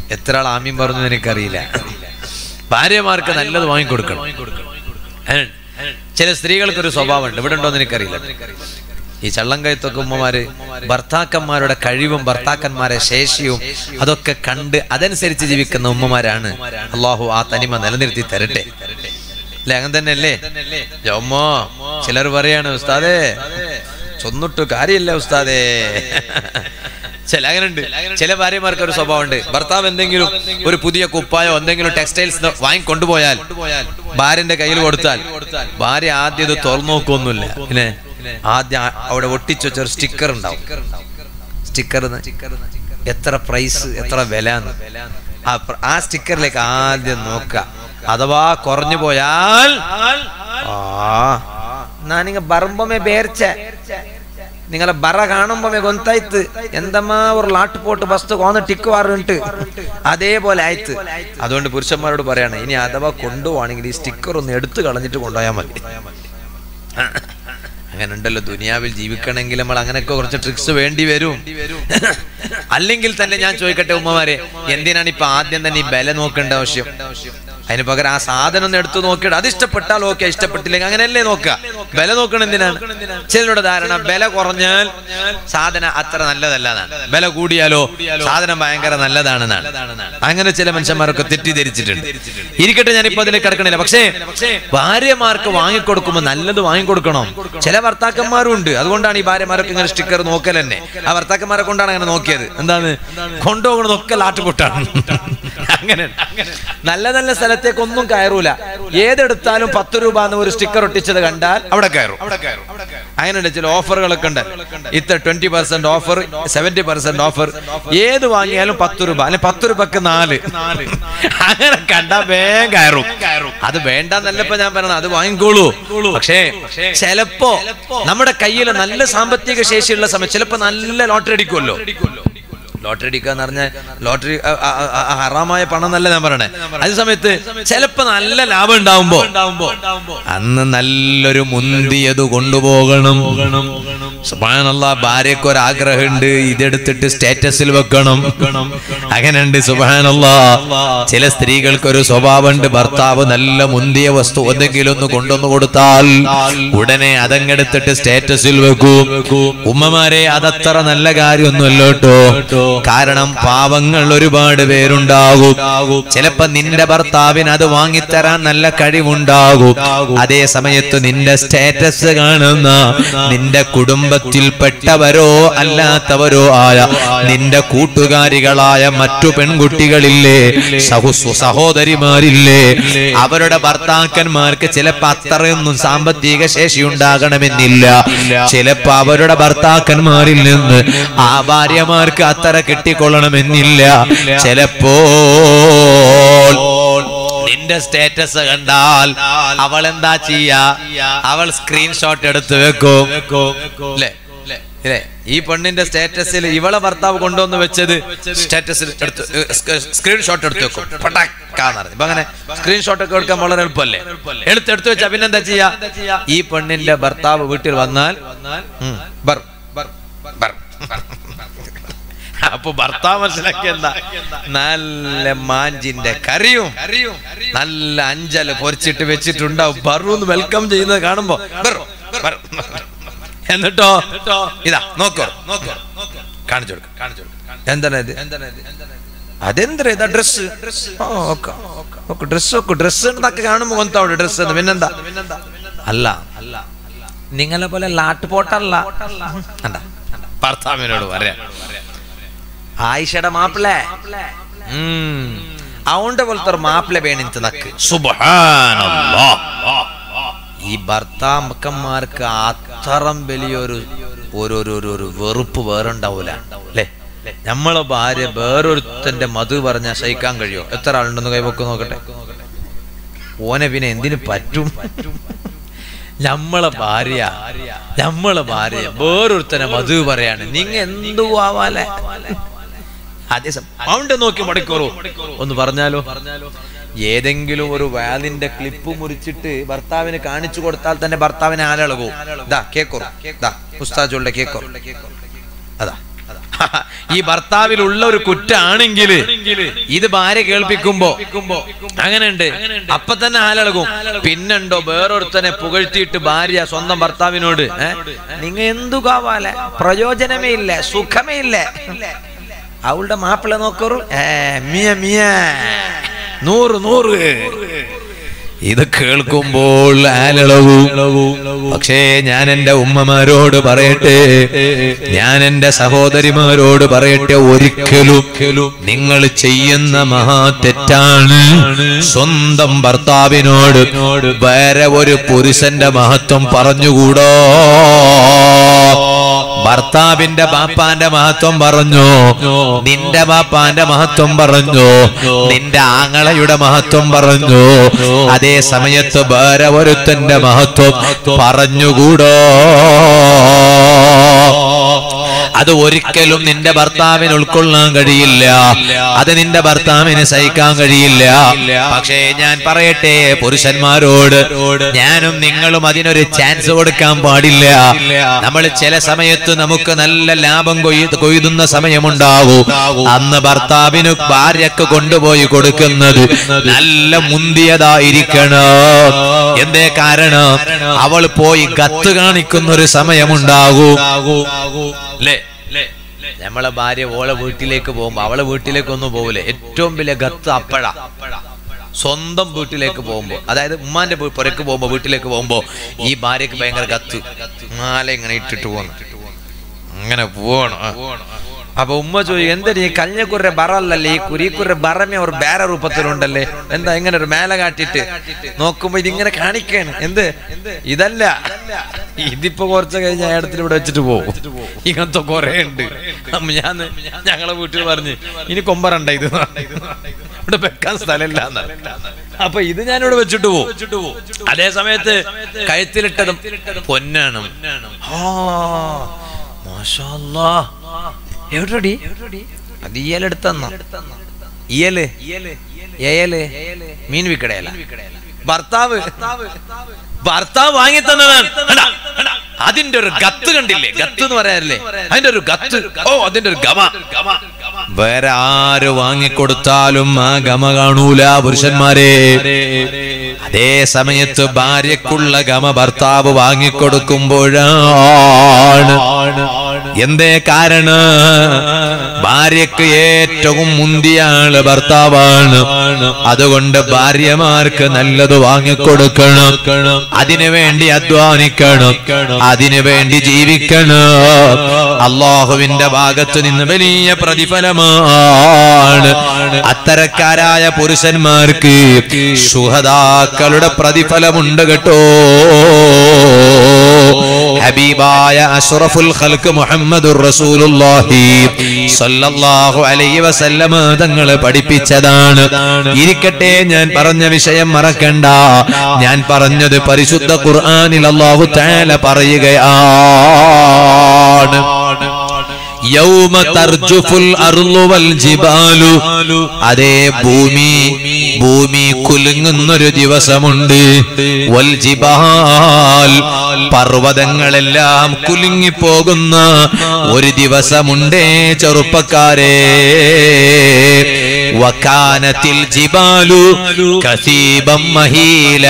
എത്ര ആൾ ആമ്യം പറഞ്ഞു എനിക്കറിയില്ല ഭാര്യമാർക്ക് നല്ലത് വാങ്ങിക്കൊടുക്കണം ഏ, ചില സ്ത്രീകൾക്ക് ഒരു സ്വഭാവമുണ്ട് ഇവിടെ ഉണ്ടോ എന്ന് എനിക്കറിയില്ല ഈ ചള്ളങ്കയത്തൊക്കെ ഉമ്മമാര് ഭർത്താക്കന്മാരുടെ കഴിവും ഭർത്താക്കന്മാരെ ശേഷിയും അതൊക്കെ കണ്ട് അതനുസരിച്ച് ജീവിക്കുന്ന ഉമ്മമാരാണ് അള്ളാഹു ആ തനിമ നിലനിർത്തി തരട്ടെ അല്ലെ അങ്ങനെ തന്നെ അല്ലേ ജമ്മോ ചിലർ പറയാണ് ഉസ്താദേ ചൊന്നിട്ടു കാര്യമില്ല ഉസ്താദേ ചില അങ്ങനെ ഉണ്ട് ചില ഭാര്യമാർക്ക് ഒരു സ്വഭാവമുണ്ട് ഭർത്താവ് എന്തെങ്കിലും ഒരു പുതിയ കുപ്പായോ എന്തെങ്കിലും ടെക്സ്റ്റൈൽസ് വാങ്ങിക്കൊണ്ടുപോയാൽ ഭാര്യന്റെ കയ്യിൽ കൊടുത്താൽ ഭാര്യ ആദ്യം ഇത് തുറന്നു നോക്കൊന്നുമില്ല പിന്നെ ആദ്യം ആ- അവിടെ ഒട്ടിച്ചു വെച്ച ഒരു സ്റ്റിക്കർ ഉണ്ടാവും സ്റ്റിക്കർ എത്ര പ്രൈസ് എത്ര വില ആ പ്ര- ആ സ്റ്റിക്കറിലേക്ക് ആദ്യം നോക്ക അഥവാ കുറഞ്ഞു പോയാൽ ആ ನಾನೀಗ ಬರಂಬೊಮ್ಮೆ ಬೇರ್ಚೆ നിങ്ങളെ ബറ കാണുമ്പോ ഗൊന്തായിത്ത് എന്തമ്മാ ഒരു ലാട്ട് പോട്ട് ബസ് കോന്ന് ടിക്ക് വാറുണ്ട് അതേപോലെ ആയിത്ത് അതുകൊണ്ട് പുരുഷന്മാരോട് പറയാണ് ഇനി അഥവാ കൊണ്ടുപോവാണെങ്കിൽ ഈ സ്റ്റിക്കർ ഒന്ന് എടുത്തു കളഞ്ഞിട്ട് കൊണ്ടുപോയാൽ മതി അങ്ങനെ ഉണ്ടല്ലോ ദുനിയാവിൽ ജീവിക്കണമെങ്കിൽ നമ്മൾ അങ്ങനെയൊക്കെ കുറച്ച് ട്രിക്സ് വേണ്ടി വരും അല്ലെങ്കിൽ തന്നെ ഞാൻ ചോദിക്കട്ടെ ഉമ്മമാരെ എന്തിനാണ് ഇപ്പൊ ആദ്യം തന്നെ ഈ ബല നോക്കേണ്ട ആവശ്യം അതിന് പകരം ആ സാധനം ഒന്ന് എടുത്തു നോക്കിയിട്ട് അത് ഇഷ്ടപ്പെട്ടാൽ ഓക്കെ ഇഷ്ടപ്പെട്ടില്ലെങ്കിൽ അങ്ങനെയല്ലേ നോക്കുക ബല നോക്കണം എന്തിനാണ് ചിലരുടെ ധാരണ ബല കുറഞ്ഞാൽ സാധനം അത്ര നല്ലതല്ല എന്നാണ് ബല കൂടിയാലോ സാധനം ഭയങ്കര നല്ലതാണെന്നാണ് അങ്ങനെ ചില മനുഷ്യന്മാരൊക്കെ തെറ്റിദ്ധരിച്ചിട്ടുണ്ട് ഇരിക്കട്ടെ ഞാനിപ്പോ അതിനെ കിടക്കണില്ല പക്ഷേ ഭാര്യമാർക്ക് വാങ്ങിക്കൊടുക്കുമ്പോൾ നല്ലത് വാങ്ങിക്കൊടുക്കണം ചില ഭർത്താക്കന്മാരും ഉണ്ട് അതുകൊണ്ടാണ് ഈ ഭാര്യമാരൊക്കെ ഇങ്ങനെ സ്റ്റിക്കർ നോക്കൽ തന്നെ ആ ഭർത്താക്കന്മാരെ കൊണ്ടാണ് അങ്ങനെ നോക്കിയത് എന്താണ് കൊണ്ടുപോകണതൊക്കെ ലാട്ടുകൊട്ടാണ് അങ്ങനെ നല്ല നല്ല സ്ഥലത്തേക്ക് ഒന്നും കയറൂല ഏതെടുത്താലും പത്ത് രൂപ എന്ന് ഒരു സ്റ്റിക്കർ ഒട്ടിച്ചത് കണ്ടാൽ അവിടെ കയറും അങ്ങനെയുണ്ട് ചില ഓഫറുകളൊക്കെ ഉണ്ട് ഇത്ര twenty percent offer seventy percent offer ഏത് വാങ്ങിയാലും പത്ത് രൂപ അല്ലെ പത്ത് രൂപക്ക് നാല് അങ്ങനെ കണ്ടാ വേഗം കയറും അത് വേണ്ടെന്നല്ലപ്പോ ഞാൻ പറയണത് അത് വാങ്ങിക്കോളൂ പക്ഷേ ചിലപ്പോ നമ്മുടെ കയ്യിൽ നല്ല സാമ്പത്തിക ശേഷിയുള്ള സമയം ചിലപ്പോ നല്ല ലോട്ടറി അടിക്കുമല്ലോ ലോട്ടറി അടിക്കുക എന്ന് പറഞ്ഞാൽ ലോട്ടറി അ- അ- അ- അ- ഹറാമായ പണം എന്നല്ല ഞാൻ പറയണേ അതേ സമയത്ത് ചിലപ്പോ നല്ല ലാഭം ഉണ്ടാവുമ്പോ അന്ന് നല്ലൊരു മുന്തിയത് കൊണ്ടുപോകണം സുബാനല്ല ഭാര്യക്ക് ഒരു ആഗ്രഹമുണ്ട് ഇതെടുത്തിട്ട് സ്റ്റാറ്റസിൽ വെക്കണം അങ്ങനെയുണ്ട് സുബാനല്ല ചില സ്ത്രീകൾക്ക് ഒരു സ്വഭാവമുണ്ട് ഭർത്താവ് നല്ല മുന്തിയ വസ്തു എന്തെങ്കിലും ഒന്ന് കൊണ്ടുവന്ന് കൊടുത്താൽ ഉടനെ അതങ്ങെടുത്തിട്ട് സ്റ്റാറ്റസിൽ വെക്കും ഉമ്മമാരെ അതത്ര നല്ല കാര്യമൊന്നുമല്ല കേട്ടോ കാരണം പാവങ്ങൾ ഒരുപാട് പേരുണ്ടാകും ചിലപ്പോ നിന്റെ ഭർത്താവിന് അത് വാങ്ങിത്തരാൻ നല്ല കഴിവുണ്ടാകും അതേ സമയത്ത് നിന്റെ സ്റ്റാറ്റസ് കാണുന്ന നിന്റെ കുടുംബത്തിൽപ്പെട്ടവരോ അല്ലാത്തവരോ ആയ നിന്റെ കൂട്ടുകാരികളായ മറ്റു പെൺകുട്ടികളില്ലേ സഹു സഹോദരിമാരില്ലേ അവരുടെ ഭർത്താക്കന്മാർക്ക് ചിലപ്പോ അത്രയൊന്നും സാമ്പത്തിക ശേഷി ഉണ്ടാകണമെന്നില്ല ചിലപ്പോ അവരുടെ ഭർത്താക്കന്മാരിൽ നിന്ന് ആ ഭാര്യമാർക്ക് അത്ര കിട്ടിക്കൊള്ളണമെന്നില്ല ചിലപ്പോൾ നിന്റെ സ്റ്റാറ്റസ് കണ്ടാൽ അവൾ എന്താ ചെയ്യാ അവൾ സ്ക്രീൻഷോട്ട് എടുത്ത് വെക്കും അല്ലേ ഇല്ലേ ഈ പെണ്ണിന്റെ സ്റ്റാറ്റസിൽ ഇവളെ ഭർത്താവ് കൊണ്ടുവന്ന് വെച്ചത് സ്റ്റാറ്റസിൽ എടുത്ത് സ്ക്രീൻഷോട്ട് എടുത്ത് വെക്കും പടക്കാന്ന് പറഞ്ഞു ഇപ്പൊ അങ്ങനെ സ്ക്രീൻഷോട്ട് ഒക്കെ എടുക്കാൻ വളരെ എളുപ്പമല്ലേ എടുത്ത് എടുത്ത് വെച്ചാ പിന്നെന്താ ചെയ്യാ ഈ പെണ്ണിന്റെ ഭർത്താവ് വീട്ടിൽ വന്നാൽ ഉം, ബർ, ബർ, ബർ. അപ്പൊ ഭർത്താവ് മനസ്സിലാക്കി എന്താ നല്ല മാഞ്ചിന്റെ കറിയും നല്ല അഞ്ചല് പൊരിച്ചിട്ട് വെച്ചിട്ടുണ്ടാവും ബറൂന്ന് വെൽക്കം ചെയ്യുന്നത് കാണുമ്പോ ബർ, ബർ. എന്നിട്ടോ ഇതാ നോക്കോ കാണിച്ചു കൊടുക്ക കാണിച്ചു കൊടുക്ക എന്താണ് ഇത് അതെന്തര ഇതാ ഡ്രസ് ഡ്രസ് ഒക്കെ ഡ്രസ് എന്നൊക്കെ കാണുമ്പോ കൊന്തവിടെ ഡ്രസ് എന്ന് പിന്നെന്താ അല്ല അല്ല നിങ്ങളെ പോലെ ലാട്ട് പോട്ടല്ല കണ്ടാ ഭർത്താവിനോട് പറയാം ആയിഷയുടെ മാപ്പിളെ അവന്റെ പോലത്തെ ഒരു മാപ്പിളെ വേണിച്ച് നക്ക് സുബ്ഹാനല്ലാ ഈ ഭർത്താക്കന്മാർക്ക് അത്തരം വലിയൊരു ഒരു ഒരു ഒരു ഒരു വെറുപ്പ് വേറുണ്ടാവൂല അല്ലേ നമ്മളെ ഭാര്യ വേറൊരുത്തന്റെ മധു പറഞ്ഞാൽ സഹിക്കാൻ കഴിയോ എത്ര ആളുണ്ടെന്ന് കൈവക്ക് നോക്കട്ടെ ഓനെ പിന്നെ എന്തിനു പറ്റും നമ്മളെ ഭാര്യ നമ്മളെ ഭാര്യ വേറൊരുത്തനെ മധു പറയാണ് നിങ്ങ എന്തു ആവാലെ അതേസം അവന്റെ നോക്കി മടിക്കോറോ ഒന്ന് പറഞ്ഞാലോ ഏതെങ്കിലും ഒരു വാലിന്റെ ക്ലിപ്പ് മുറിച്ചിട്ട് ഭർത്താവിന് കാണിച്ചു കൊടുത്താൽ തന്നെ ഭർത്താവിനെ ആലളകൂ ദാ കേക്കോറു ദാ ഉസ്താജുള്ള കേക്കോറു അതാ ഈ ഭർത്താവിലുള്ള ഒരു കുറ്റാണെങ്കിൽ ഇത് ഭാര്യ കേൾപ്പിക്കുമ്പോ അങ്ങനെയുണ്ട് അപ്പൊ തന്നെ ആലളകും പിന്നുണ്ടോ വേറൊരുത്തനെ പുകഴ്ത്തിയിട്ട് ഭാര്യ സ്വന്തം ഭർത്താവിനോട് ഏ? നിങ്ങ എന്തു കാവാല പ്രയോജനമേ ഇല്ല സുഖമേ ഇല്ല അവളുടെ മാപ്പിള നോക്കറു ഏ മിയ മിയ നൂറ് നൂറ് ഇത് കേൾക്കുമ്പോൾ ആലളവും പക്ഷേ ഞാൻ എന്റെ ഉമ്മമാരോട് പറയട്ടെ ഞാൻ എന്റെ സഹോദരിമാരോട് പറയട്ടെ ഒരിക്കലും നിങ്ങൾ ചെയ്യുന്ന മഹാ തെറ്റാണ് സ്വന്തം ഭർത്താവിനോട് വേറെ ഒരു പുരുഷന്റെ മഹത്വം പറഞ്ഞുകൂടോ ഭർത്താവിന്റെ ബാപ്പാന്റെ മഹത്വം പറഞ്ഞു നിന്റെ ബാപ്പാന്റെ മഹത്വം പറഞ്ഞു നിന്റെ ആങ്ങളയുടെ മഹത്വം പറഞ്ഞു അതേ സമയത്ത് വേറെ ഒരുത്തന്റെ മഹത്വം പറഞ്ഞുകൂടോ അത് ഒരിക്കലും നിന്റെ ഭർത്താവിന് ഉൾക്കൊള്ളാൻ കഴിയില്ല അത് നിന്റെ ഭർത്താവിന് സഹിക്കാൻ കഴിയില്ല പക്ഷേ ഞാൻ പറയട്ടെ പുരുഷന്മാരോട് ഞാനും നിങ്ങളും അതിനൊരു ചാൻസ് കൊടുക്കാൻ പാടില്ല നമ്മൾ ചില സമയത്ത് നമുക്ക് നല്ല ലാഭം കൊയ്ത് കൊയ്തുന്ന സമയമുണ്ടാവും അന്ന് ഭർത്താവിന് ഭാര്യക്ക് കൊണ്ടുപോയി കൊടുക്കുന്നത് നല്ല മുന്തിയതായിരിക്കണം എന്തേ കാരണം അവൾ പോയി കത്ത് കാണിക്കുന്ന ഒരു സമയമുണ്ടാകും അല്ലേ നമ്മളെ ഭാര്യ ഓളെ വീട്ടിലേക്ക് പോകുമ്പോ അവളെ വീട്ടിലേക്ക് ഒന്നും പോകില്ല ഏറ്റവും വലിയ ഗത്ത് അപ്പഴ സ്വന്തം വീട്ടിലേക്ക് പോകുമ്പോ അതായത് ഉമ്മാന്റെ വീ- പുരക്ക് പോകുമ്പോ വീട്ടിലേക്ക് പോകുമ്പോ ഈ ഭാര്യക്ക് ഭയങ്കര ഗത്ത് മാല ഇങ്ങനെ ഇട്ടിട്ട് പോകണം അങ്ങനെ പോവണം ആ. അപ്പൊ ഉമ്മ ചോദിക്കും എന്താ ഈ കഞ്ഞക്കുറെ ബറല്ലല്ലേ ഈ കുരിക്കുറെ ബറമേ ഒരു ബേര രൂപത്തിലുണ്ടല്ലേ എന്താ ഇങ്ങനെ ഒരു മേല കാട്ടിട്ട് നോക്കുമ്പോ ഇതിങ്ങനെ കാണിക്കാണ് എന്ത് ഇതല്ല ഇതിപ്പോ കുറച്ച് കഴിഞ്ഞ് അയാളത്തിൽ ഇവിടെ വെച്ചിട്ട് പോകും ഇങ്ങനത്തെ കുറെ ഉണ്ട് അമ്മ ഞാൻ ഞങ്ങളെ വീട്ടിൽ പറഞ്ഞ് ഇനി കൊമ്പറണ്ട ഇത് ഇവിടെ വെക്കാൻ സ്ഥലമില്ല അപ്പൊ ഇത് ഞാൻ ഇവിടെ വെച്ചിട്ട് പോകും അതേ സമയത്ത് കഴുത്തിലിട്ടതും പൊന്നാണ് ആ മാഷാ അല്ലാ. എവിടെടി അത് ഇയലെടുത്തന്ന ഇയല് ഏയല് മീൻ വിക്കടയല്ല ഭർത്താവ് ഭർത്താവ് വാങ്ങി തന്നതാണ് കണ്ടാ? അതിന്റെ ഒരു ഗത്ത് കണ്ടില്ലേ ഗത്ത് എന്ന് പറയാറില്ലേ അതിന്റെ ഒരു ഗത്ത് ഓ അതിന്റെ ഒരു ഗമ വേറെ ആര് വാങ്ങിക്കൊടുത്താലും ആ ഗമ കാണൂല പുരുഷന്മാരെ അതേ സമയത്ത് ഭാര്യക്കുള്ള ഗമ ഭർത്താവ് വാങ്ങിക്കൊടുക്കുമ്പോഴാണ് എന്തേ കാരണം ഭാര്യക്ക് ഏറ്റവും മുന്തിയാള് ഭർത്താവാണ് അതുകൊണ്ട് ഭാര്യമാർക്ക് നല്ലത് വാങ്ങിക്കൊടുക്കണം അതിനു വേണ്ടി അധ്വാനിക്കണം അതിനു വേണ്ടി ജീവിക്കണം അള്ളാഹുവിന്റെ ഭാഗത്ത് നിന്ന് വലിയ പ്രതിഫലമാണ് അത്തരക്കാരായ പുരുഷന്മാർക്ക് സുഹതാക്കളുടെ പ്രതിഫലമുണ്ട് കേട്ടോ ഹബീബായ അഷ്റഫുൽ ഖൽക്ക് മുഹമ്മദുർ റസൂലുള്ളാഹി സല്ലല്ലാഹു അലൈഹി വസല്ലമ തങ്ങൾ പഠിപ്പിച്ചതാണ് ഇരിക്കട്ടെ ഞാൻ പറഞ്ഞ വിഷയം മറക്കണ്ട ഞാൻ പറഞ്ഞത് പരിശുദ്ധ ഖുർആനിൽ അല്ലാഹു തആല പറയുകയാണ് യൗമ തർജുഫുൽ അർളു വൽ ജിബാലു അതേ ഭൂമി ഭൂമി കുലുങ്ങുന്നൊരു ദിവസമുണ്ട് വൽ ജിബാൽ പർവ്വതങ്ങളെല്ലാം കുലുങ്ങിപ്പോകുന്ന ഒരു ദിവസമുണ്ടേ ചെറുപ്പക്കാരെ വക്കാനത്തിൽ ജിബാലു കസീബം മഹീല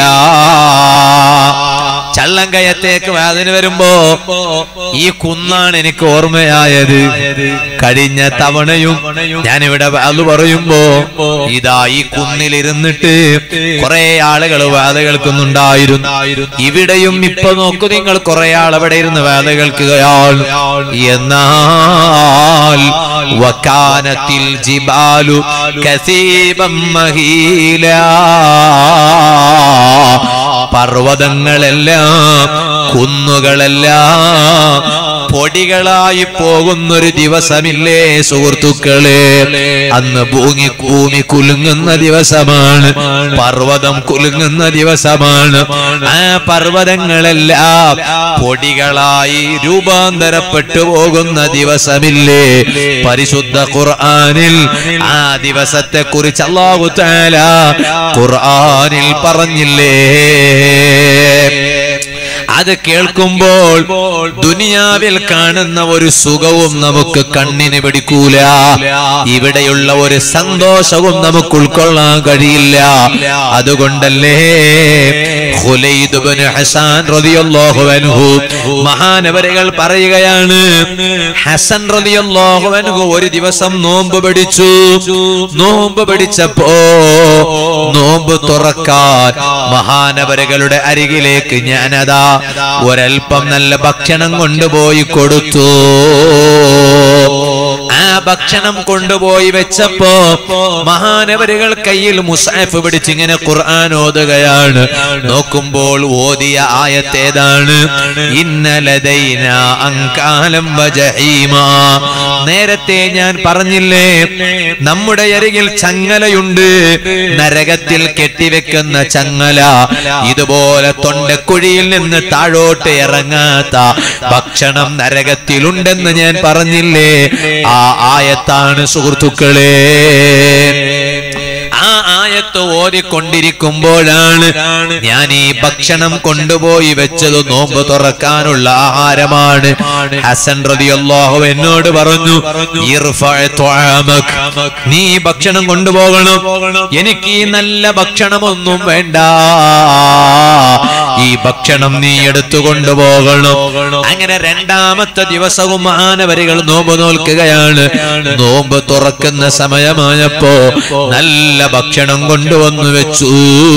ചള്ളങ്കയത്തേക്ക് വേദന വരുമ്പോ ഈ കുന്നാണ് എനിക്ക് ഓർമ്മയായത് കഴിഞ്ഞ തവണയും ഞാനിവിടെ അത് പറയുമ്പോ ഇതാ ഈ കുന്നിലിരുന്നിട്ട് കുറെ ആളുകൾ വേദ കേൾക്കുന്നുണ്ടായിരുന്നു ഇവിടെയും ഇപ്പൊ നോക്കൂ നിങ്ങൾ കുറെ ആൾ അവിടെ ഇരുന്ന് വേദ കേൾക്കുകയാണ് എന്നാൽ വക്കാനത്തിൽ ജിബാലു കസീബം മഹീല പർവ്വതങ്ങളെല്ലാം കുന്നുകളെല്ലാം പൊടികളായി പോകുന്നൊരു ദിവസമില്ലേ സുഹൃത്തുക്കളെ അന്ന് ഭൂമി ഭൂമി കുലുങ്ങുന്ന ദിവസമാണ് പർവ്വതം കുലുങ്ങുന്ന ദിവസമാണ് ആ പർവ്വതങ്ങളെല്ലാം പൊടികളായി രൂപാന്തരപ്പെട്ടു പോകുന്ന ദിവസമില്ലേ പരിശുദ്ധ ഖുർആനിൽ ആ ദിവസത്തെ കുറിച്ച് അള്ളാഹു താല ഖുർആനിൽ പറഞ്ഞില്ലേ അത് കേൾക്കുമ്പോൾ ദുനിയാവിൽ കാണുന്ന ഒരു സുഖവും നമുക്ക് കണ്ണിന് പിടിക്കൂല ഇവിടെയുള്ള ഒരു സന്തോഷവും നമുക്ക് ഉൾക്കൊള്ളാൻ കഴിയില്ല അതുകൊണ്ടല്ലേ ഖുലൈദ് ഇബ്നു ഹസാൻ റളിയല്ലാഹു അൻഹു മഹാനവരകൾ പറയുകയാണ് ഹസൻ റളിയല്ലാഹു അൻഹു ഒരു ദിവസം നോമ്പ് പിടിച്ചു നോമ്പ് പിടിച്ചപ്പോ നോമ്പ് തുറക്കാൻ മഹാനവരകളുടെ അരികിലേക്ക് ഞാനതാ ഒരൽപ്പം നല്ല ഭക്ഷണം കൊണ്ടുപോയി കൊടുത്തു ആ ഭക്ഷണം കൊണ്ടുപോയി വെച്ചപ്പോ മഹാനവരുകൾ കയ്യിൽ മുസാഫ് പിടിച്ച് ഇങ്ങനെ ഖുർആൻ ഓതുകയാണ് നോക്കുമ്പോൾ ഓതിയ ആയത്തേതാണ് ഇന്നലതൈന അങ്കാലം വജഹീമ നേരത്തെ ഞാൻ പറഞ്ഞില്ലേ നമ്മുടെ അരികിൽ ചങ്ങലയുണ്ട് നരകത്തിൽ കെട്ടിവെക്കുന്ന ചങ്ങല ഇതുപോലെ തൊണ്ടക്കുഴിയിൽ നിന്ന് താഴോട്ട് ഇറങ്ങാത്ത ഭക്ഷണം നരകത്തിലുണ്ടെന്ന് ഞാൻ പറഞ്ഞില്ലേ ആ ആയത്താണ് സുഹൃത്തുക്കളെ ആ ആയത്ത് ഓതിക്കൊണ്ടിരിക്കുമ്പോഴാണ് ഞാൻ ഈ ഭക്ഷണം കൊണ്ടുപോയി വെച്ചത് നോമ്പ് തുറക്കാനുള്ള ആഹാരമാണ് ഹസൻ റളിയല്ലാഹു എന്നോട് പറഞ്ഞു "ഇർഫഅ ത്വഅമക്." നീ ഈ ഭക്ഷണം കൊണ്ടുപോകണം എനിക്ക് ഈ നല്ല ഭക്ഷണമൊന്നും വേണ്ട ഈ ഭക്ഷണം നീ എടുത്തു കൊണ്ടുപോകണം അങ്ങനെ രണ്ടാമത്തെ ദിവസവും മഹാനവരികൾ നോമ്പ് നോൽക്കുകയാണ് നോമ്പ് തുറക്കുന്ന സമയമായപ്പോ നല്ല ഭക്ഷണം കൊണ്ടുവന്നു വെച്ചു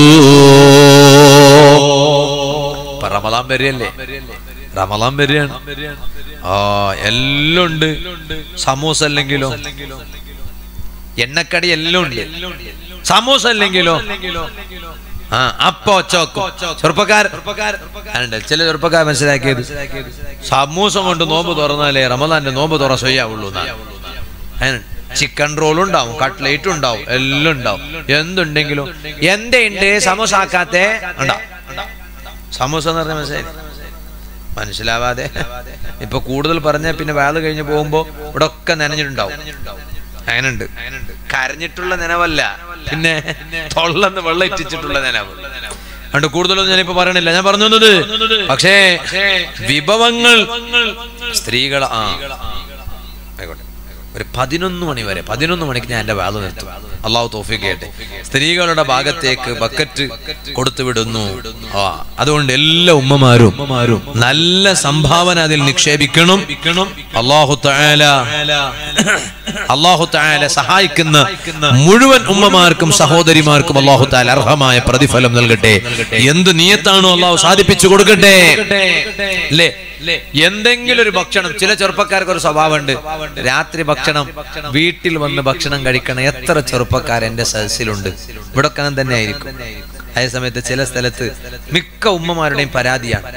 ഇപ്പൊ റമദാൻ വരികയല്ലേ റമദാൻ വരികയാണ് ആ എല്ലാം ഉണ്ട് സമൂസ അല്ലെങ്കിലോ എണ്ണക്കടി എല്ലാം ഉണ്ട് സമൂസ അല്ലെങ്കിലോ ആ അപ്പോ ചോക്കോ ചെറുപ്പക്കാർ ഉണ്ട് ചില ചെറുപ്പക്കാർ മനസ്സിലാക്കിയത് സമൂസ കൊണ്ട് നോമ്പ് തുറന്നാലേ റമദാന്റെ നോമ്പ് തുറ ചെയ്യാവുള്ളൂ എന്നാണ് ചിക്കൻ റോൾ ഉണ്ടാവും കട്ട്ലേറ്റ് ഉണ്ടാവും എല്ലാം ഉണ്ടാവും എന്തുണ്ടെങ്കിലും എന്തുണ്ട് സമൂസ ആക്കാത്തെ ഉണ്ടാവും സമൂസ എന്ന് പറഞ്ഞ മനസ്സിലായി മനസ്സിലാവാതെ ഇപ്പൊ കൂടുതൽ പറഞ്ഞാൽ പിന്നെ വേള കഴിഞ്ഞ് പോകുമ്പോ ഇവിടെ ഒക്കെ നനഞ്ഞിട്ടുണ്ടാവും അങ്ങനുണ്ട് കരഞ്ഞിട്ടുള്ള നനവല്ല പിന്നെ തൊള്ളന്ന് വെള്ളം ഇറ്റിച്ചിട്ടുള്ള നനവ് അതുകൊണ്ട് കൂടുതലൊന്നും ഞാനിപ്പോ പറയണില്ല ഞാൻ പറഞ്ഞു വന്നത് പക്ഷേ വിഭവങ്ങൾ സ്ത്രീകൾ ആ ആയിക്കോട്ടെ ഒരു പതിനൊന്ന് മണി വരെ പതിനൊന്ന് മണിക്ക് ഞാൻ എന്റെ വേള നിർത്തും അള്ളാഹു തോഫിക്ക് കേട്ടെ സ്ത്രീകളുടെ ഭാഗത്തേക്ക് ബക്കറ്റ് കൊടുത്തു വിടുന്നു ആ അതുകൊണ്ട് എല്ലാ ഉമ്മമാരും നല്ല സംഭാവന അതിൽ നിക്ഷേപിക്കണം അള്ളാഹു തആല അള്ളാഹു താല സഹായിക്കുന്ന മുഴുവൻ ഉമ്മമാർക്കും സഹോദരിമാർക്കും അള്ളാഹു താല അർഹമായ പ്രതിഫലം നൽകട്ടെ എന്ത് നീയത്താണോ അള്ളാഹു സാധിപ്പിച്ചു കൊടുക്കട്ടെ അല്ലേ എന്തെങ്കിലും ഒരു ഭക്ഷണം ചില ചെറുപ്പക്കാർക്ക് ഒരു സ്വഭാവമുണ്ട് രാത്രി ഭക്ഷണം വീട്ടിൽ വന്ന് ഭക്ഷണം കഴിക്കണം എത്ര ചെറുപ്പക്കാർ എന്റെ സദസ്സിലുണ്ട് ഇവിടെ അങ്ങനെ തന്നെ ആയിരിക്കും അതേ സമയത്ത് ചില സ്ഥലത്ത് മിക്ക ഉമ്മമാരുടെയും പരാതിയാണ്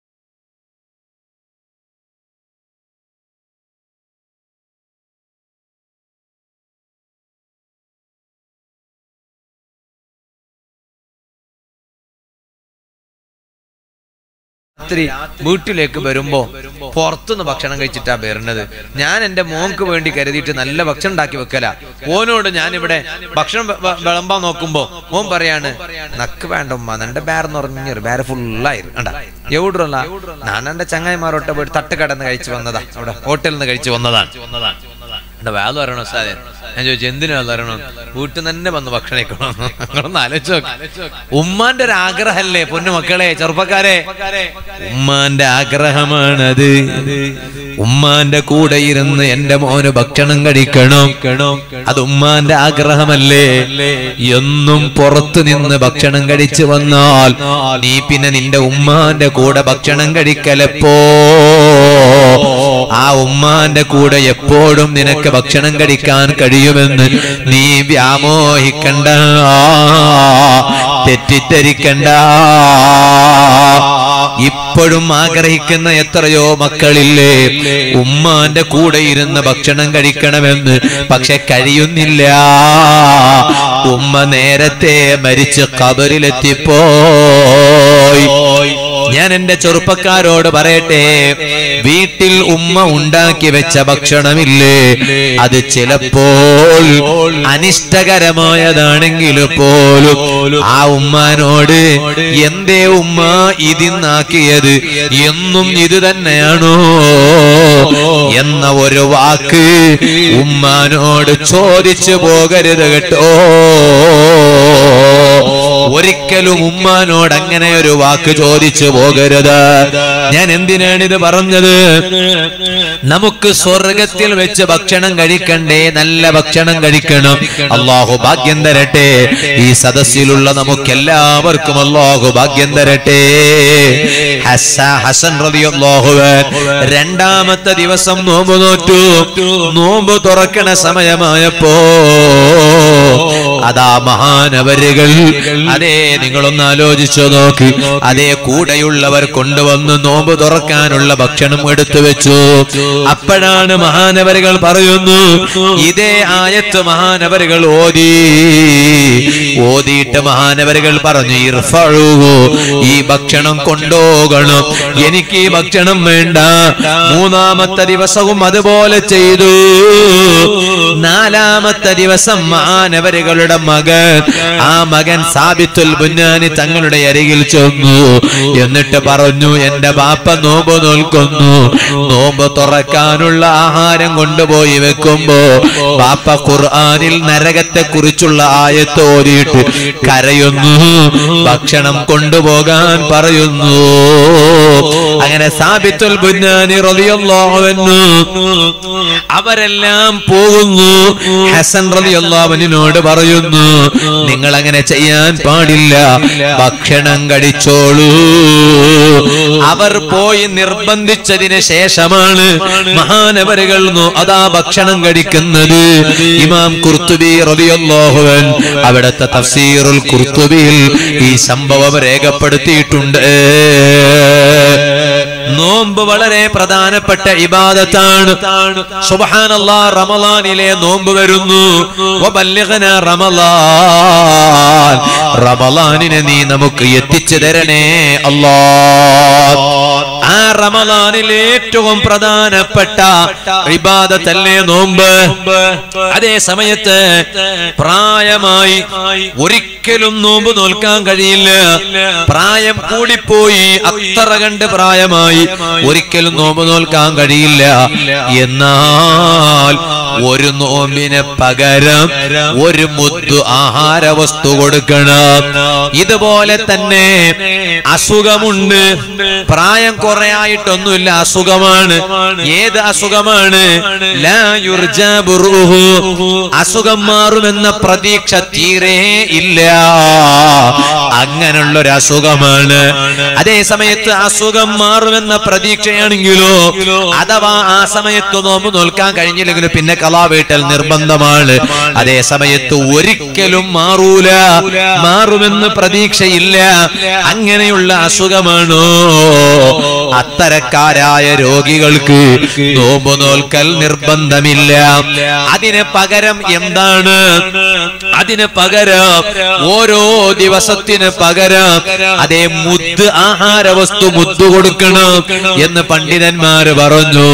രാത്രി വീട്ടിലേക്ക് വരുമ്പോ പുറത്തുനിന്ന് ഭക്ഷണം കഴിച്ചിട്ടാ വരുന്നത് ഞാൻ എന്റെ മോൻക്ക് വേണ്ടി കരുതിയിട്ട് നല്ല ഭക്ഷണം ഉണ്ടാക്കി വെക്കല ഓനോട് ഞാൻ ഇവിടെ ഭക്ഷണം വ- വ- വിളമ്പാൻ നോക്കുമ്പോ മോൻ പറയാണ് നക്ക് വേണ്ട ഉമ്മ എന്റെ ബേർന്ന് പറഞ്ഞൊരു ബേര ഫുള്ളായിരുന്നു കണ്ട എവിടുള്ള ഞാൻ എന്റെ ചങ്ങായിമാരോട്ട് പോയിട്ട് തട്ട് കടന്ന് കഴിച്ചു വന്നതാ അവിടെ ഹോട്ടലിൽ നിന്ന് കഴിച്ചു വന്നതാണ് എന്റെ വേല പറയണോ സാറേ ഞാൻ ചോദിച്ചു എന്തിനാ പറയണം വീട്ടിൽ നിന്ന് തന്നെ വന്ന് ഭക്ഷണം കഴിക്കണം നിങ്ങളൊന്ന് ആലോചിച്ച് നോക്ക് ഉമ്മാന്റെ ഒരു ആഗ്രഹല്ലേ പൊന്നു മക്കളെ ചെറുപ്പക്കാരെ ഉമ്മാന്റെ ആഗ്രഹമാണത് ഉമ്മാന്റെ കൂടെ ഇരുന്ന് എന്റെ മോന് ഭക്ഷണം കഴിക്കണം അത് ഉമ്മാന്റെ ആഗ്രഹമല്ലേ എന്നും പുറത്തു നിന്ന് ഭക്ഷണം കഴിച്ചു വന്നാൽ നീ പിന്നെ നിന്റെ ഉമ്മാന്റെ കൂടെ ഭക്ഷണം കഴിക്കലപ്പോ ആ ഉമ്മാന്റെ കൂടെ എപ്പോഴും നിനക്ക് ഭക്ഷണം കഴിക്കാൻ കഴിയുമെന്ന് നീ വ്യാമോഹിക്കണ്ട തെറ്റിദ്ധരിക്കണ്ട ഇപ്പോഴും ആഗ്രഹിക്കുന്ന എത്രയോ മക്കളില്ലേ ഉമ്മാന്റെ കൂടെ ഇരുന്ന് ഭക്ഷണം കഴിക്കണമെന്ന് പക്ഷെ കഴിയുന്നില്ല ഉമ്മ നേരത്തെ മരിച്ച് കബറിലെത്തിപ്പോയി ഞാൻ എന്റെ ചെറുപ്പക്കാരോട് പറയട്ടെ വീട്ടിൽ ഉമ്മ ഉണ്ടാക്കി വെച്ച ഭക്ഷണമില്ലേ അത് ചിലപ്പോൾ അനിഷ്ടകരമായതാണെങ്കിൽ പോലും ആ ഉമ്മാനോട് എന്തേ ഉമ്മ ഇതിന്നാക്കിയത് എന്നും ഇത് തന്നെയാണോ എന്ന ഒരു വാക്ക് ഉമ്മാനോട് ചോദിച്ചു പോകരുത് കേട്ടോ ഒരിക്കലും ഉമ്മാനോട് അങ്ങനെ ഒരു വാക്ക് ചോദിച്ചു പോകരുത് ഞാൻ എന്തിനാണ് ഇത് പറഞ്ഞത് നമുക്ക് സ്വർഗത്തിൽ വെച്ച് ഭക്ഷണം കഴിക്കണ്ടേ നല്ല ഭക്ഷണം കഴിക്കണം അള്ളാഹു ഭാഗ്യം തരട്ടെ ഈ സദസ്സിലുള്ള നമുക്കെല്ലാവർക്കും അള്ളാഹു ഭാഗ്യം തരട്ടെ ഹസ- ഹസൻ റളിയല്ലാഹു അൻഹു രണ്ടാമത്തെ ദിവസം നോമ്പ് നോറ്റു നോമ്പ് തുറക്കണ സമയമായപ്പോ അതാ മഹാനവരുകൾ അതേ നിങ്ങളൊന്ന് ആലോചിച്ചു നോക്ക് അതേ കൂടെയുള്ളവർ കൊണ്ടുവന്ന് നോമ്പ് തുറക്കാനുള്ള ഭക്ഷണം എടുത്തു വെച്ചു അപ്പോഴാണ് മഹാനവരുകൾ പറയുന്നു ഇതേ ആയത്ത് മഹാനവരുകൾ ഓതി ഓതിയിട്ട് മഹാനവരുകൾ പറഞ്ഞു ഇർഫഴു ഈ ഭക്ഷണം കൊണ്ടുപോകണം എനിക്ക് ഈ ഭക്ഷണം വേണ്ട മൂന്നാമത്തെ ദിവസവും അതുപോലെ ചെയ്തു നാലാമത്തെ ദിവസം മഹാനവരുകളുടെ മകൻ ആ മകൻ സാബിത്തുൽ ബുന്നാനി തങ്ങളുടെ അരികിൽ ചെന്നു എന്നിട്ട് പറഞ്ഞു എന്റെ ബാപ്പ നോമ്പ് നോൽക്കുന്നു നോമ്പ് തുറക്കാനുള്ള ആഹാരം കൊണ്ടുപോയി വെക്കുമ്പോ ബാപ്പ ഖുർആനിൽ നരകത്തെ കുറിച്ചുള്ള ആയത്ത് ഓതിയിട്ട് കരയുന്നു ഭക്ഷണം കൊണ്ടുപോകാൻ പറയുന്നു അങ്ങനെ സാബിത്തുൽ ബുന്നാനി റളിയല്ലാഹു അൻഹു അവരെല്ലാം പോകുന്നു ഹസൻ റളിയല്ലാഹുവിനോട് പറയുന്നു നിങ്ങൾ അങ്ങനെ ചെയ്യാൻ പാടില്ല ഭക്ഷണം കഴിച്ചോളൂ അവർ പോയി നിർബന്ധിച്ചതിന് ശേഷമാണ് മഹാനവരുകൾ നോ- അതാ ഭക്ഷണം കഴിക്കുന്നത് ഇമാം കുർത്തുബി റളിയല്ലാഹു അൻഹു അവിടുത്തെ തഫ്സീറുൽ കുർത്തുബിയിൽ ഈ സംഭവം രേഖപ്പെടുത്തിയിട്ടുണ്ട് നോമ്പ് വളരെ പ്രധാനപ്പെട്ട ഇബാദത്താണ് സുബ്ഹാനല്ലാ റമളാനിലെ നോമ്പ് വരുന്നു വബല്ലിഗ്നാ റമളാൻ റമളാനിനെ നീ നമുക്ക് എത്തിച്ചു തരണേ അല്ലാ ആ റമളാനിൽ ഏറ്റവും പ്രധാനപ്പെട്ട ഇബാദത്തല്ലേ നോമ്പ് അതേ സമയത്ത് പ്രായമായി ഒരിക്കലും നോമ്പ് നോൽക്കാൻ കഴിയില്ല പ്രായം കൂടിപ്പോയി അത്ര കണ്ട് പ്രായമായി ഒരിക്കലും നോമ്പ് നോൽക്കാൻ കഴിയില്ല എന്നാൽ ഒരു നോമ്പിന് പകരം ഒരു മുദ്ദു ആഹാര വസ്തു കൊടുക്കണം ഇതുപോലെ തന്നെ അസുഖമുണ്ട് പ്രായം കുറെ ആയിട്ടൊന്നുമില്ല അസുഖമാണ് ഏത് അസുഖമാണ് ലാ യുർജാ ബുറുഹു. അസുഖം മാറുമെന്ന പ്രതീക്ഷ തീരെ ഇല്ല അങ്ങനെയുള്ള ഒരു അസുഖമാണ് അതേ സമയത്ത് അസുഖം മാറുമെന്ന പ്രതീക്ഷയാണെങ്കിലോ അഥവാ ആ സമയത്ത് നോമ്പ് നോൽക്കാൻ കഴിഞ്ഞില്ലെങ്കിലും പിന്നെ കലാ വീട്ടൽ നിർബന്ധമാണ് അതേ സമയത്ത് ഒരിക്കലും മാറൂല മാറുമെന്ന് പ്രതീക്ഷയില്ല അങ്ങനെയുള്ള അസുഖമാണോ അത്തരക്കാരായ രോഗികൾക്ക് നോമ്പ് നോൽക്കൽ നിർബന്ധമില്ല അതിന് പകരം എന്താണ് അതിന് പകരം ഓരോ ദിവസത്തിന് പകരം അതേ മുദ്ദ് ആഹാര വസ്തു മുദ്ദ് കൊടുക്കണം എന്ന് പണ്ഡിതന്മാര് പറഞ്ഞു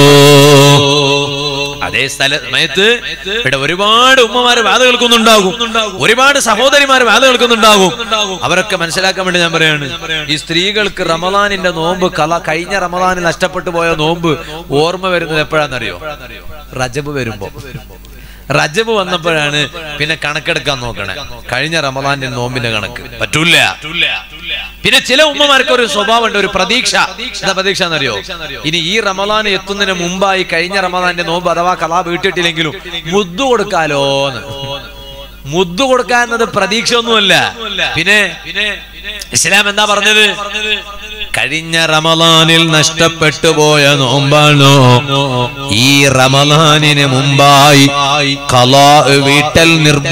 അതേ സ്ഥല സമയത്ത് ഇവിടെ ഒരുപാട് ഉമ്മമാര് വാത കേൾക്കുന്നുണ്ടാകും ഒരുപാട് സഹോദരിമാര് വാത കേൾക്കുന്നുണ്ടാകും അവരൊക്കെ മനസ്സിലാക്കാൻ വേണ്ടി ഞാൻ പറയാണ് ഈ സ്ത്രീകൾക്ക് റമദാനിന്റെ നോമ്പ് കല കഴിഞ്ഞ റമദാനിൽ നഷ്ടപ്പെട്ടു പോയ നോമ്പ് ഓർമ്മ വരുന്നത് എപ്പോഴാണെന്നറിയോ റജബ് വരുമ്പോ റജബ് വന്നപ്പോഴാണ് പിന്നെ കണക്കെടുക്കാൻ നോക്കണേ കഴിഞ്ഞ റമദാന്റെ നോമ്പിന്റെ കണക്ക് പറ്റൂല പിന്നെ ചില ഉമ്മമാർക്ക് ഒരു സ്വഭാവമുണ്ട് ഒരു പ്രതീക്ഷ എന്താ പ്രതീക്ഷ എന്നറിയോ ഇനി ഈ റമദാൻ എത്തുന്നതിന് മുമ്പായി കഴിഞ്ഞ റമദാന്റെ നോമ്പ് അഥവാ കലാ വീട്ടിട്ടില്ലെങ്കിലും മുദ്ദു കൊടുക്കാലോന്ന് മുദ്ദു കൊടുക്കാന്നത് പ്രതീക്ഷ ഒന്നുമല്ല പിന്നെ ഇസ്ലാം എന്താ പറഞ്ഞത് കഴിഞ്ഞ റമദാനിൽ നഷ്ടപ്പെട്ടു പോയ നോമ്പാണോ ഈ റമദാനിന് മുമ്പായി കലാ വീട്ടൽ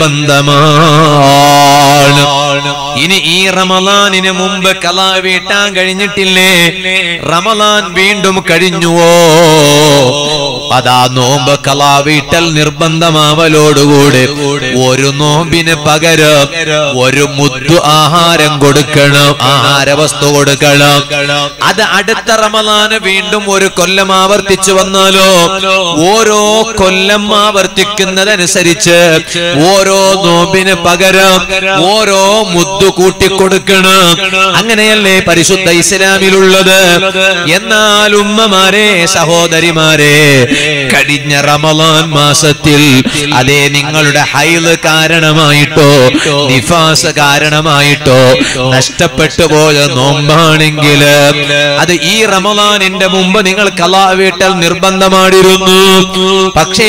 നിർബന്ധമാണ് ഇനി ഈ റമദാനിന് മുമ്പ് കലാ വീട്ടാൻ കഴിഞ്ഞിട്ടില്ലേ റമദാൻ വീണ്ടും കഴിഞ്ഞുവോ അതാ നോമ്പ് കലാ വീട്ടൽ നിർബന്ധമാവലോടുകൂടെ ഒരു നോമ്പിന് പകരം ഒരു മുദ്ദു ആഹാരം കൊടുക്കണം ആഹാര വസ്തു കൊടുക്കണം അത് അടുത്ത റമദാന് വീണ്ടും ഒരു കൊല്ലം ആവർത്തിച്ചു വന്നാലോ ഓരോ കൊല്ലം ആവർത്തിക്കുന്നതനുസരിച്ച് ഓരോ നോമ്പിന് പകരം ഓരോ മുദ്ദു കൂട്ടിക്കൊടുക്കണം അങ്ങനെയല്ലേ പരിശുദ്ധ ഇസ്ലാമിലുള്ളത് എന്നാൽ ഉമ്മമാരെ സഹോദരിമാരെ കഴിഞ്ഞ റമലാൻ മാസത്തിൽ അതേ നിങ്ങളുടെ ഹൈല് കാരണമായിട്ടോ നിഫാസ് കാരണമായിട്ടോ നഷ്ടപ്പെട്ടു പോയ നോമ്പാണെങ്കിൽ അത് ഈ റമലാനിന്റെ മുമ്പ് നിങ്ങൾ കലാ വീട്ടൽ നിർബന്ധമായിരുന്നു പക്ഷേ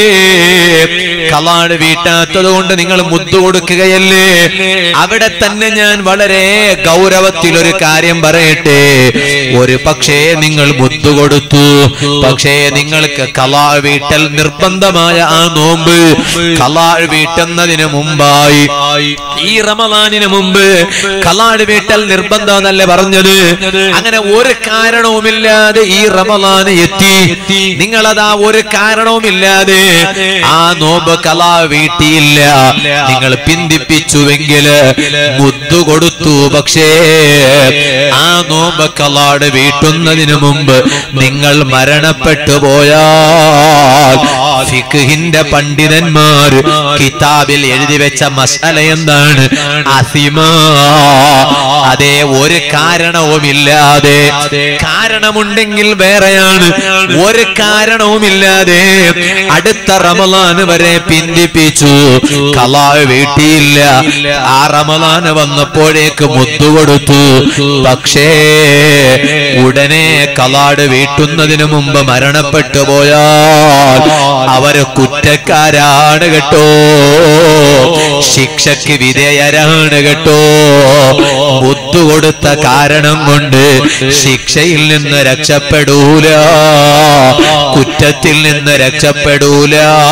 കലാട് വീട്ടാത്തത് കൊണ്ട് നിങ്ങൾ മുദ്ദു കൊടുക്കുകയല്ലേ അവിടെ തന്നെ ഞാൻ വളരെ ഗൗരവത്തിൽ ഒരു കാര്യം പറയട്ടെ ഒരു പക്ഷേ നിങ്ങൾ മുദ്ദു കൊടുത്തു പക്ഷേ നിങ്ങൾക്ക് കലാ വീട്ടൽ നിർബന്ധമായ ആ നോമ്പ് കലാ വീട്ടുന്നതിന് മുമ്പായി ഈ റമദാനിന് മുമ്പ് കലാട് വീട്ടൽ നിർബന്ധം എന്നല്ലേ പറഞ്ഞത് അങ്ങനെ ഒരു കാരണവുമില്ലാതെ ഈ റമദാന് എത്തി നിങ്ങളതാ ഒരു കാരണവുമില്ലാതെ ആ നോമ്പ് കലാ വീട്ടിയില്ല നിങ്ങൾ പിന്തിപ്പിച്ചുവെങ്കിൽ മുദ്ദു കൊടുത്തു പക്ഷേ ആ നോമ്പ് കലാട് വീട്ടുന്നതിന് മുമ്പ് നിങ്ങൾ മരണപ്പെട്ടു പോയാൽ ഫിഖിന്റെ പണ്ഡിതന്മാർ കിതാബിൽ എഴുതി വെച്ച മസല എന്താണ് അസിമ അതേ ഒരു കാരണവുമില്ലാതെ കാരണമുണ്ടെങ്കിൽ വേറെയാണ് ഒരു കാരണവുമില്ലാതെ അടുത്ത റമലാന് വരെ പിന്തിപ്പിച്ചു കലാ വീട്ടിയില്ല ആ റമലാന് വന്നപ്പോഴേക്ക് മുത്തുകൊടുത്തു പക്ഷേ ഉടനെ കലാട് വീട്ടുന്നതിന് മുമ്പ് മരണപ്പെട്ടു പോയാൽ അവര് കുറ്റക്കാരാണ് കേട്ടോ ശിക്ഷയ്ക്ക് വിധേയരാണ് കേട്ടോ മുത്തുകൊടുത്ത കാരണം കൊണ്ട് ശിക്ഷയിൽ നിന്ന് രക്ഷപ്പെടൂല കുറ്റത്തിൽ നിന്ന് രക്ഷപ്പെടൂല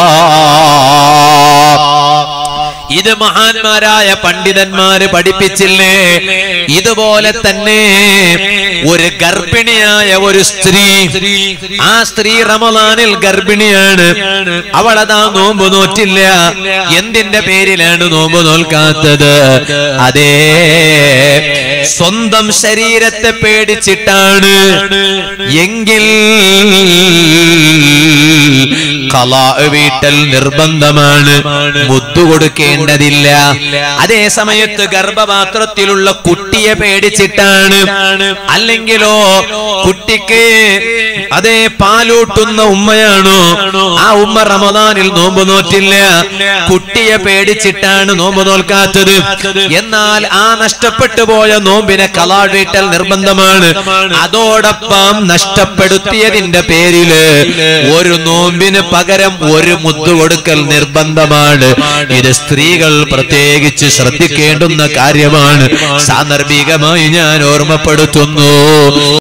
ഇത് മഹാന്മാരായ പണ്ഡിതന്മാര് പഠിപ്പിച്ചില്ലേ ഇതുപോലെ തന്നെ ഒരു ഗർഭിണിയായ ഒരു സ്ത്രീ ആ സ്ത്രീ റമദാനിൽ ഗർഭിണിയാണ് അവളതാ നോമ്പ് നോറ്റില്ല എന്തിന്റെ പേരിലാണ് നോമ്പ് നോൽക്കാത്തത് അതേ സ്വന്തം ശരീരത്തെ പേടിച്ചിട്ടാണ് എങ്കിൽ കലാ വീട്ടൽ നിർബന്ധമാണ് മുദ്ദു കൊടുക്കേണ്ടതില്ല അതേ സമയത്ത് ഗർഭപാത്രത്തിലുള്ള കുട്ടിയെ പേടിച്ചിട്ടാണ് അല്ലെങ്കിലോ കുട്ടിക്ക് അതേ പാലൂട്ടുന്ന ഉമ്മയാണോ ആ ഉമ്മ റമദാനിൽ നോമ്പ് നോറ്റില്ല കുട്ടിയെ പേടിച്ചിട്ടാണ് നോമ്പ് നോൽക്കാത്തത് എന്നാൽ ആ നഷ്ടപ്പെട്ടു പോയ നോമ്പിനെ കലാ വീട്ടൽ നിർബന്ധമാണ് അതോടൊപ്പം നഷ്ടപ്പെടുത്തിയതിന്റെ പേരില് ഒരു നോമ്പിന് പകരം ഒരു മുദ്ദു കൊടുക്കൽ നിർബന്ധമാണ് ഇത് സ്ത്രീകൾ പ്രത്യേകിച്ച് ശ്രദ്ധിക്കേണ്ടുന്ന കാര്യമാണ് സാന്ദർഭികമായി ഞാൻ ഓർമ്മപ്പെടുത്തുന്നു